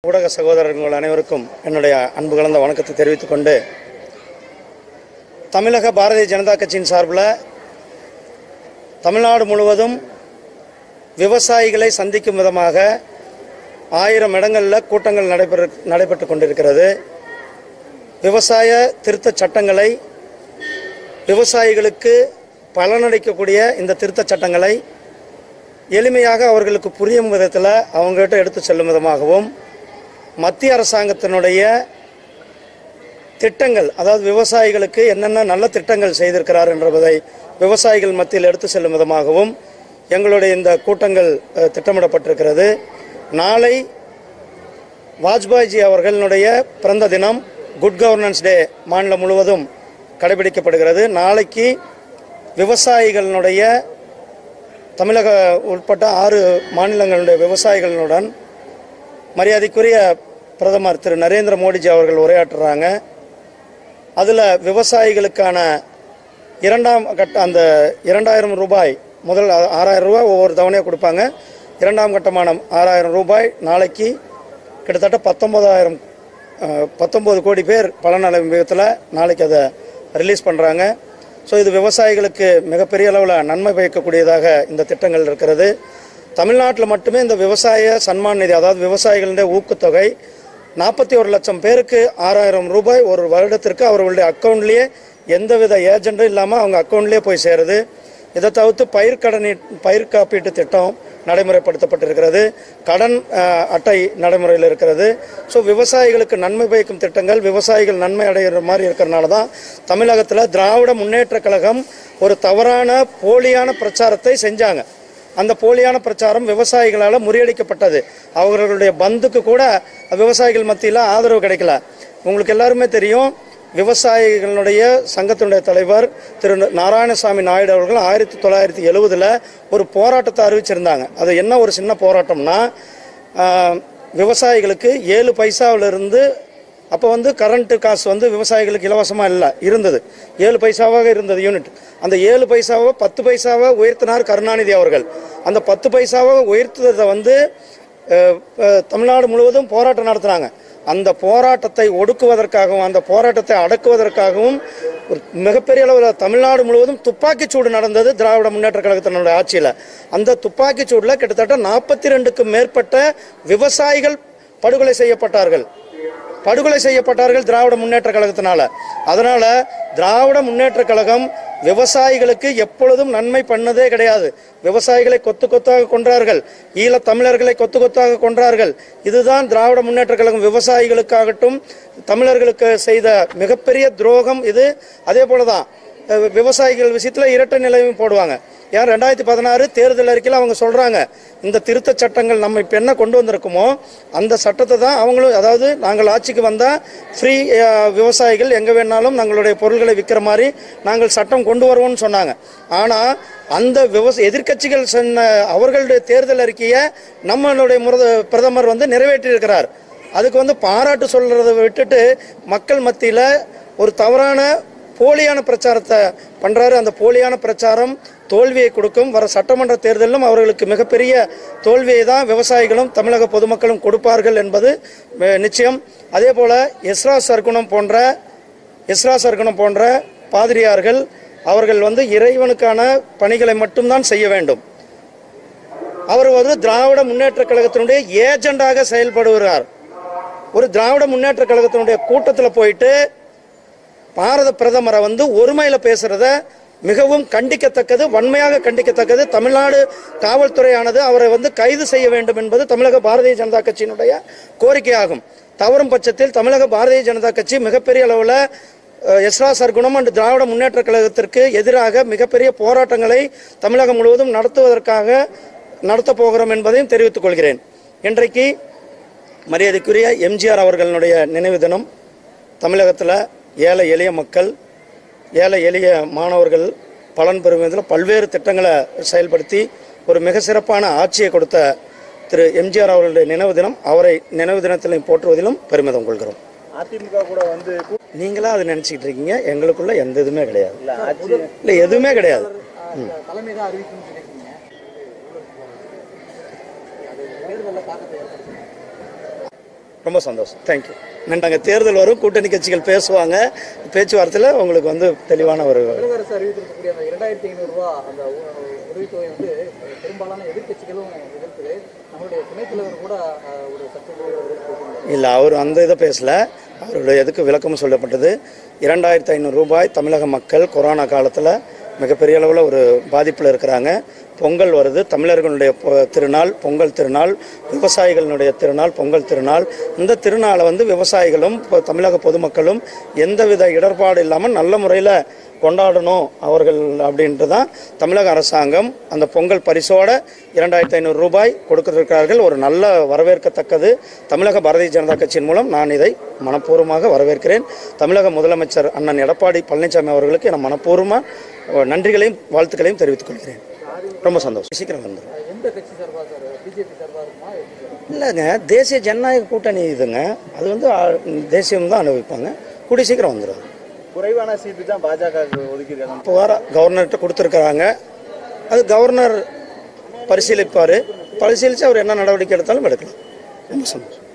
ஊடக சகோதரர்கள் அனைவருக்கும் என்னுடைய அன்பு கலந்த வணக்கத்தை தெரிவித்துக் கொண்டு தமிழக பாரதிய ஜனதா கட்சியின் சார்பில் தமிழ்நாடு முழுவதும் விவசாயிகளை சந்திக்கும் விதமாக ஆயிரம் இடங்களில் கூட்டங்கள் நடைபெற நடைபெற்று கொண்டிருக்கிறது விவசாய திருத்தச் சட்டங்களை விவசாயிகளுக்கு பலனளிக்கக்கூடிய இந்த திருத்தச் சட்டங்களை எளிமையாக அவர்களுக்கு புரியும் விதத்தில் அவங்ககிட்ட எடுத்து செல்லும் விதமாகவும் மத்திய அரசாங்கத்தினுடைய திட்டங்கள் அதாவது விவசாயிகளுக்கு என்னென்ன நல்ல திட்டங்கள் செய்திருக்கிறார் என்பதை விவசாயிகள் மத்தியில் எடுத்து செல்லும் விதமாகவும் எங்களுடைய இந்த கூட்டங்கள் அஹ், திட்டமிடப்பட்டிருக்கிறது நாளை வாஜ்பாய்ஜி அவர்களுடைய பிறந்த தினம் குட் கவர்னன்ஸ் டே மாநிலம் முழுவதும் கடைபிடிக்கப்படுகிறது நாளைக்கு விவசாயிகளினுடைய தமிழக உட்பட்ட ஆறு மாநிலங்களுடைய விவசாயிகளுடன் மரியாதைக்குரிய பிரதமர் திரு நரேந்திர மோடிஜி அவர்கள் உரையாற்றுறாங்க அதில் விவசாயிகளுக்கான இரண்டாம் கட்ட அந்த இரண்டாயிரம் ரூபாய் முதல் ஆ- ஆறாயிரம் ரூபாய் ஒவ்வொரு தவணையாக கொடுப்பாங்க இரண்டாம் கட்டமான ஆறாயிரம் ரூபாய் நாளைக்கு கிட்டத்தட்ட பத்தொன்பதாயிரம் பத்தொம்பது கோடி பேர் பலனடையும் விதத்தில் நாளைக்கு அதை ரிலீஸ் பண்ணுறாங்க ஸோ இது விவசாயிகளுக்கு மிகப்பெரிய அளவில் நன்மை பயக்கக்கூடியதாக இந்த திட்டங்கள் இருக்கிறது தமிழ்நாட்டில் மட்டுமே இந்த விவசாய சன்மான் நிதி அதாவது விவசாயிகளுடைய ஊக்கத்தொகை நாற்பத்தி ஒரு லட்சம் பேருக்கு ஆறாயிரம் ரூபாய் ஒரு வருடத்திற்கு அவர்களுடைய அக்கௌண்ட்லேயே எந்தவித ஏஜென்ட்டும் இல்லாமல் அவங்க அக்கௌண்ட்லேயே போய் சேருது இதை தவிர்த்து பயிர் கடனி பயிர் காப்பீட்டு திட்டம் நடைமுறைப்படுத்தப்பட்டிருக்கிறது கடன் அஹ், அட்டை நடைமுறையில் இருக்கிறது ஸோ விவசாயிகளுக்கு நன்மை பயக்கும் திட்டங்கள் விவசாயிகள் நன்மை அடைகிற மாதிரி இருக்கிறனால தான் தமிழகத்தில் திராவிட முன்னேற்றக் கழகம் ஒரு தவறான போலியான பிரச்சாரத்தை செஞ்சாங்க அந்த போலியான பிரச்சாரம் விவசாயிகளால் முறியடிக்கப்பட்டது அவர்களுடைய பந்துக்கு கூட விவசாயிகள் மத்தியில் ஆதரவு கிடைக்கல உங்களுக்கு எல்லாருமே தெரியும் விவசாயிகளுடைய சங்கத்தினுடைய தலைவர் திரு நாராயணசாமி நாயுடு அவர்கள் ஆயிரத்தி தொள்ளாயிரத்தி எழுவதில் ஒரு போராட்டத்தை அறிவிச்சிருந்தாங்க அது என்ன ஒரு சின்ன போராட்டம்னா ஆஹ், விவசாயிகளுக்கு ஏழு பைசாவிலிருந்து அப்போ வந்து கரண்ட் காசு வந்து விவசாயிகளுக்கு இலவசமாக இல்லை இருந்தது ஏழு பைசாவாக இருந்தது யூனிட் அந்த ஏழு பைசாவை பத்து பைசாவை உயர்த்தினார் கருணாநிதி அவர்கள் அந்த பத்து பைசாவை உயர்த்துவதை வந்து அஹ், அஹ், தமிழ்நாடு முழுவதும் போராட்டம் நடத்துனாங்க அந்த போராட்டத்தை ஒடுக்குவதற்காகவும் அந்த போராட்டத்தை அடக்குவதற்காகவும் ஒரு மிகப்பெரிய அளவில் தமிழ்நாடு முழுவதும் துப்பாக்கிச் சூடு நடந்தது திராவிட முன்னேற்ற கழகத்தினுடைய ஆட்சியில் அந்த துப்பாக்கிச் சூடில் கிட்டத்தட்ட நாற்பத்தி ரெண்டுக்கும் மேற்பட்ட விவசாயிகள் படுகொலை செய்யப்பட்டார்கள் படுகொலை செய்யப்பட்டார்கள் திராவிட முன்னேற்ற கழகத்தினால அதனால திராவிட முன்னேற்ற கழகம் விவசாயிகளுக்கு எப்பொழுதும் நன்மை பண்ணதே கிடையாது விவசாயிகளை கொத்து கொத்தாக கொன்றார்கள் ஈழத் தமிழர்களை கொத்து கொத்தாக கொன்றார்கள் இதுதான் திராவிட முன்னேற்ற கழகம் விவசாயிகளுக்காகட்டும் தமிழர்களுக்கு செய்த மிகப்பெரிய துரோகம் இது அதே போலதான் அஹ், விவசாயிகள் விஷயத்துல இரட்டை நிலையும் போடுவாங்க ஏன் ரெண்டாயிரத்தி பதினாறு தேர்தல் அறிக்கையில் அவங்க சொல்றாங்க இந்த திருத்தச் சட்டங்கள் நம்ம இப்போ என்ன கொண்டு வந்திருக்குமோ அந்த சட்டத்தை தான் அவங்களும் அதாவது நாங்கள் ஆட்சிக்கு வந்தால் ஃப்ரீ விவசாயிகள் எங்கே வேணாலும் தங்களுடைய பொருள்களை விற்கிற மாதிரி நாங்கள் சட்டம் கொண்டு வருவோம்னு சொன்னாங்க ஆனால் அந்த விவசாய எதிர்க்கட்சிகள் சொன்ன அவர்களுடைய தேர்தல் அறிக்கையை நம்மளுடைய முரத பிரதமர் வந்து நிறைவேற்றியிருக்கிறார் அதுக்கு வந்து பாராட்டு சொல்றதை விட்டுட்டு மக்கள் மத்தியில் ஒரு தவறான போலியான பிரச்சாரத்தை பண்றாரு அந்த போலியான பிரச்சாரம் தோல்வியை கொடுக்கும் வர சட்டமன்ற தேர்தலிலும் அவர்களுக்கு மிகப்பெரிய தோல்வியை தான் விவசாயிகளும் தமிழக பொதுமக்களும் கொடுப்பார்கள் என்பது அஹ், நிச்சயம் அதே போல எஸ்ரா சர்க்குணம் போன்ற எஸ்ரா சர்க்குணம் போன்ற பாதிரியார்கள் அவர்கள் வந்து இறைவனுக்கான பணிகளை மட்டும்தான் செய்ய வேண்டும் அவர் வந்து திராவிட முன்னேற்ற கழகத்தினுடைய ஏஜெண்டாக செயல்படுகிறார் ஒரு திராவிட முன்னேற்ற கழகத்தினுடைய கூட்டத்தில் போயிட்டு பாரத பிரதமரை வந்து ஒருமையில பேசுறத மிகவும் கண்டிக்கத்தக்கது வன்மையாக கண்டிக்கத்தக்கது தமிழ்நாடு காவல்துறையானது அவரை வந்து கைது செய்ய வேண்டும் என்பது தமிழக பாரதிய ஜனதா கட்சியினுடைய கோரிக்கையாகும் தவறும் பட்சத்தில் தமிழக பாரதிய ஜனதா கட்சி மிகப்பெரிய அளவில் எஸ்ரா சர்க்குணம் அண்ட் திராவிட முன்னேற்ற கழகத்திற்கு எதிராக மிகப்பெரிய போராட்டங்களை தமிழகம் முழுவதும் நடத்துவதற்காக நடத்தப் போகிறோம் என்பதையும் தெரிவித்துக் கொள்கிறேன் இன்றைக்கு மரியாதைக்குரிய எம்ஜிஆர் அவர்களுடைய நினைவு தினம் தமிழகத்தில் ஏழை எளிய மக்கள் ஏழை எளிய மாணவர்கள் பலன் பெறும் விதத்தில் பல்வேறு திட்டங்களை செயல்படுத்தி ஒரு மிக சிறப்பான ஆட்சியை கொடுத்த திரு எம்ஜிஆர் அவர்களுடைய நினைவு தினம் அவரை நினைவு தினத்திலும் போற்றுவதிலும் பெருமிதம் கொள்கிறோம் அதிமுக கூட வந்து கூ- நீங்களா அதை நினச்சிக்கிட்டு இருக்கீங்க எங்களுக்குள்ள எந்த இதுவுமே கிடையாது இல்ல ஆட்சி இல்லை எதுவுமே கிடையாது தலைமை தான் அறிவிக்கும்னு நினைக்கிறீங்க தேர்தலில் தாக்கத்தை ஏற்படுத்தும் ரொம்ப சந்தோஷம் தேங்க்யூ நாங்கள் தேர்தல் வரும் கூட்டணி கட்சிகள் பேசுவாங்க பேச்சுவார்த்தையில் உங்களுக்கு வந்து தெளிவான ஒரு தமிழக அரசு அறிவித்திருக்கக்கூடிய அந்த இரண்டாயிரத்தி ஐநூறு ரூபா அந்த உ- உதவித்தொகை வந்து பெரும்பாலான எதிர்க்கட்சிகளும் எதிர்க்குது நம்மளுடைய துணைத் தலைவர் கூட அஹ், ஒரு சர்ச்சைக்குரிய ஒரு எதிர்ப்பு வச்சிருந்தாரு. இல்லை அவர் அந்த இதை பேசல அவருடைய எதுக்கு விளக்கமும் சொல்லப்பட்டது இரண்டாயிரத்தி ஐநூறு ரூபாய் தமிழக மக்கள் கொரோனா காலத்தில் மிகப்பெரிய அளவில் ஒரு பாதிப்பில் இருக்கிறாங்க பொங்கல் வருது தமிழர்களுடைய பொ- திருநாள் பொங்கல் திருநாள் விவசாயிகளுடைய திருநாள் பொங்கல் திருநாள் இந்த திருநாளை வந்து விவசாயிகளும் பொ- தமிழக பொதுமக்களும் எந்தவித இடர்பாடு இல்லாமல் நல்ல முறையில் கொண்டாடணும் அவர்கள் அப்படின்ட்டு தான் தமிழக அரசாங்கம் அந்த பொங்கல் பரிசோட இரண்டாயிரத்தி ஐநூறு ரூபாய் கொடுத்திருக்கிறார்கள் ஒரு நல்ல வரவேற்கத்தக்கது தமிழக பாரதிய ஜனதா கட்சியின் மூலம் நான் இதை மனப்பூர்வமாக வரவேற்கிறேன் தமிழக முதலமைச்சர் அண்ணன் எடப்பாடி பழனிசாமி அவர்களுக்கு நான் மனப்பூர்வமாக நன்றிகளையும் வாழ்த்துக்களையும் தெரிவித்துக் கொள்கிறேன் ரொம்ப சந்தோஷம் சீக்கிரம் வந்துடும் அஹ், எந்த கட்சி சார்பா சார் பிஜேபி சார்பா இருக்குமா எப்படி சார்? இல்லைங்க தேசிய ஜனநாயக கூட்டணி இதுங்க அது வந்து ஆ, தேசியம் தான் அனுபவிப்பாங்க கூடிய சீக்கிரம் வந்துடும் குறைவான சீட்டு தான் பாஜக ஒதுக்கியிருக்காங்க இப்போ வர கவர்னர்கிட்ட கொடுத்துருக்குறாங்க அது கவர்னர் பரிசீலிப்பார் பரிசீலித்து அவர் என்ன நடவடிக்கை எடுத்தாலும் எடுக்கலாம் ரொம்ப சந்தோஷம்